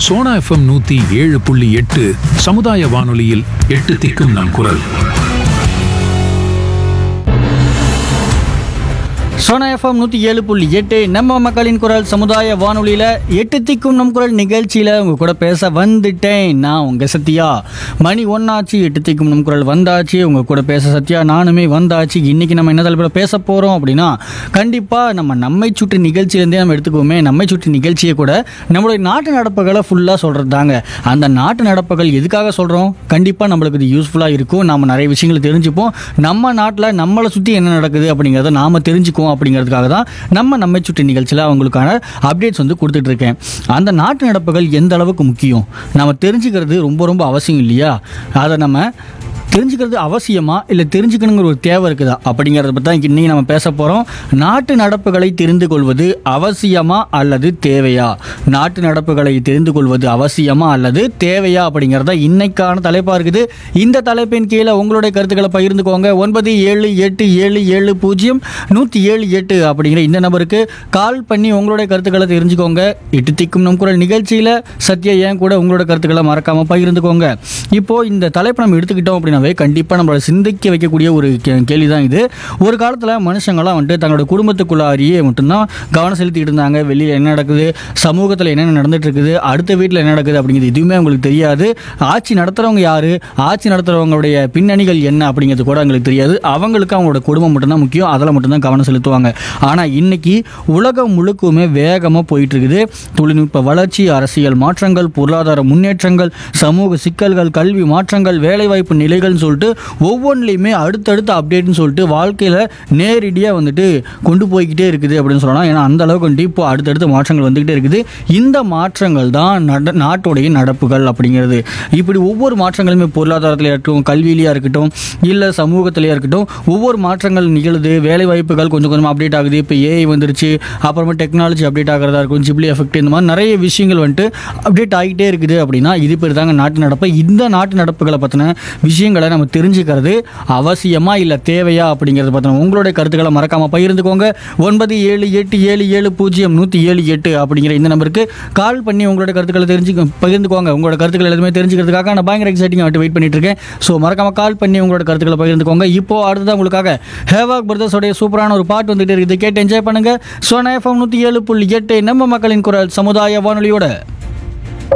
Sona FM நூத்தி ஏழு புள்ளி எட்டு சமுதாய வானொலியில் எட்டு திக்கும் நம் குரல் சோனா எஃப்எம் நூற்றி ஏழு புள்ளி எட்டு நம்ம மக்களின் குரல் சமுதாய வானொலியில் எட்டு திக்கும் நம் குரல் நிகழ்ச்சியில் உங்க கூட பேச வந்துட்டேன் நான் உங்கள் சத்யா மணி ஒன்னாச்சு எட்டு திக்கும் நம் குரல் வந்தாச்சு உங்க கூட பேச சத்யா நானுமே வந்தாச்சு இன்னைக்கு நம்ம என்ன தலைப்பில் பேச போகிறோம் அப்படின்னா கண்டிப்பாக நம்ம நம்மை சுற்றி நிகழ்ச்சியிலேருந்தே நம்ம எடுத்துக்குவோமே நம்மை சுற்றி நிகழ்ச்சியை கூட நம்மளுடைய நாட்டு நடப்புகளை ஃபுல்லாக சொல்கிறது தாங்க அந்த நாட்டு நடப்புகள் எதுக்காக சொல்கிறோம் கண்டிப்பாக நம்மளுக்கு இது யூஸ்ஃபுல்லாக இருக்கும் நம்ம நிறைய விஷயங்களை தெரிஞ்சுப்போம் நம்ம நாட்டில் நம்மளை சுற்றி என்ன நடக்குது அப்படிங்கிறத நாம் தெரிஞ்சுக்குவோம் அப்படிங்கிறதுக்காக தான் நம்ம நம்மை சுற்றி நிகழ்ச்சியில் அவங்களுக்கான அப்டேட்ஸ் வந்து கொடுத்துட்டு இருக்கேன் அந்த நாட்டு நடப்புகள் எந்த அளவுக்கு முக்கியம் நம்ம தெரிஞ்சுக்கிறது ரொம்ப ரொம்ப அவசியம் இல்லையா அதை நம்ம தெரிஞ்சுக்கிறது அவசியமா இல்லை தெரிஞ்சுக்கணுங்கிற ஒரு தேவை இருக்குதா அப்படிங்கிறத பற்றி தான் இன்னைக்கு நம்ம பேச போகிறோம் நாட்டு நடப்புகளை தெரிந்து கொள்வது அவசியமா அல்லது தேவையா நாட்டு நடப்புகளை தெரிந்து கொள்வது அவசியமா அல்லது தேவையா அப்படிங்கிறத இன்னைக்கான தலைப்பாக இருக்குது இந்த தலைப்பின் கீழே உங்களுடைய கருத்துக்களை பகிர்ந்துக்கோங்க ஒன்பது ஏழு எட்டு ஏழு ஏழு பூஜ்ஜியம் நூற்றி ஏழு எட்டு அப்படிங்கிற இந்த நம்பருக்கு கால் பண்ணி உங்களுடைய கருத்துக்களை தெரிஞ்சுக்கோங்க எட்டு திக்கும் நம் குரல் நிகழ்ச்சியில் சத்யா ஏன் கூட உங்களோட கருத்துக்களை மறக்காமல் பகிர்ந்துக்கோங்க இப்போ இந்த தலைப்பை நம்ம எடுத்துக்கிட்டோம் அப்படின்னாவே கண்டிப்பாக நம்மளை சிந்திக்க வைக்கக்கூடிய ஒரு கே- கேள்வி தான் இது ஒரு காலத்தில் மனுஷங்களாம் வந்துட்டு தங்களோட குடும்பத்துக்குள்ளாரியே மட்டும்தான் கவனம் செலுத்திட்டு இருந்தாங்க வெளியில் என்ன நடக்குது சமூகத்தில் என்னென்ன நடந்துட்டு இருக்குது அடுத்த வீட்டில் என்ன நடக்குது அப்படிங்கிறது எதுவுமே அவங்களுக்கு தெரியாது ஆட்சி நடத்துகிறவங்க யார் ஆட்சி நடத்துகிறவங்களுடைய பின்னணிகள் என்ன அப்படிங்கிறது கூட அவங்களுக்கு தெரியாது அவங்களுக்கு அவங்களோட குடும்பம் மட்டும்தான் முக்கியம் அதில் மட்டும்தான் கவனம் செலுத்துவாங்க ஆனால் இன்னைக்கு உலகம் முழுக்குமே வேகமாக போயிட்டு இருக்குது தொழில்நுட்ப வளர்ச்சி அரசியல் மாற்றங்கள் பொருளாதார முன்னேற்றங்கள் சமூக சிக்கல்கள் கல்வி மாற்றங்கள் வேலைவாய்ப்பு நிலைகள்னு சொல்லிட்டு ஒவ்வொன்றிலையுமே அடுத்தடுத்த அப்டேட்னு சொல்லிட்டு வாழ்க்கையில் நேரடியாக வந்துட்டு கொண்டு போய்கிட்டே இருக்குது அப்படின்னு சொல்லலாம் ஏன்னா அந்த அளவுக்கு வந்துட்டு இப்போ அடுத்தடுத்த மாற்றங்கள் வந்துக்கிட்டே இருக்குது இந்த மாற்றங்கள் தான் நட நாட்டுடைய நடப்புகள் அப்படிங்கிறது இப்படி ஒவ்வொரு மாற்றங்களுமே பொருளாதாரத்தில் இருக்கட்டும் கல்வியிலையாக இருக்கட்டும் இல்லை சமூகத்திலையாக இருக்கட்டும் ஒவ்வொரு மாற்றங்கள் நிகழுது வேலை வாய்ப்புகள் கொஞ்சம் கொஞ்சமாக அப்டேட் ஆகுது இப்போ ஏஐ வந்துருச்சு அப்புறமா டெக்னாலஜி அப்டேட் ஆகிறதா இருக்கும் ஜிப்ளி எஃபெக்ட் இந்த மாதிரி நிறைய விஷயங்கள் வந்துட்டு அப்டேட் ஆகிட்டே இருக்குது அப்படின்னா இது பேர் தாங்க நாட்டு நடப்பு இந்த நாட்டு நடப்புகளை பற்றின விஷயங்களை நம்ம தெரிஞ்சுக்கிறது அவசியமா இல்லை தேவையா அப்படிங்கிறத பற்றின உங்களுடைய கருத்துக்களை மறக்காமல் பகிர்ந்துக்கோங்க ஒன்பது ஏழு எட்டு ஏழு ஏழு பூஜ்ஜியம் நூற்றி ஏழு எட்டு அப்படிங்கிற இந்த நம்பருக்கு கால் பண்ணி உங்களோட கருத்துக்களை தெரிஞ்சு பகிர்ந்துக்கோங்க உங்களோட கருத்துக்கள் எல்லாமே தெரிஞ்சுக்கிறதுக்காக நான் பயங்கர எக்ஸைட்டிங் ஆகிட்டு வெயிட் பண்ணிட்டு இருக்கேன் ஸோ மறக்காம கால் பண்ணி உங்களோட கருத்துக்களை பகிர்ந்துக்கோங்க இப்போ அடுத்ததான் உங்களுக்காக ஹேவாக் பிரதர்ஸோடைய சூப்பரான ஒரு பாட்டு வந்துட்டு இருக்குது கேட்டு என்ஜாய் பண்ணுங்க சோனா எஃப்எம் நூற்றி ஏழு புள்ளி எட்டு நம்ம மக்களின் குரல் சமுதாய வானொலியோட